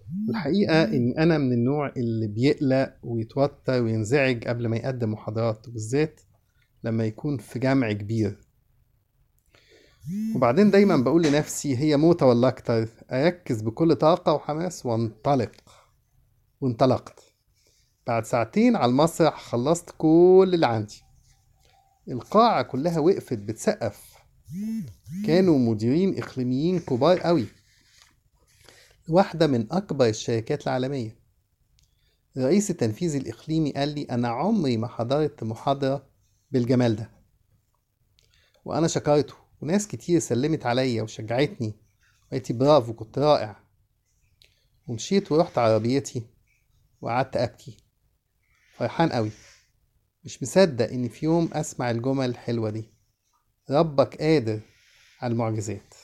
الحقيقة إني أنا من النوع اللي بيقلق ويتوتر وينزعج قبل ما يقدم محاضرات وبالذات لما يكون في جمع كبير وبعدين دايما بقول لنفسي هي موتة ولا أكتر أركز بكل طاقة وحماس وانطلق وانطلقت بعد ساعتين على المسرح خلصت كل اللي عندي القاعة كلها وقفت بتسقف كانوا مديرين إقليميين كبار قوي واحدة من أكبر الشركات العالمية الرئيس التنفيذي الإقليمي قال لي أنا عمري ما حضرت محاضرة بالجمال ده وأنا شكرته وناس كتير سلمت عليا وشجعتني وقالت لي برافو كنت رائع ومشيت ورحت عربيتي وقعدت أبكي فرحان قوي مش مصدق إني في يوم أسمع الجمل الحلوة دي ربك قادر على المعجزات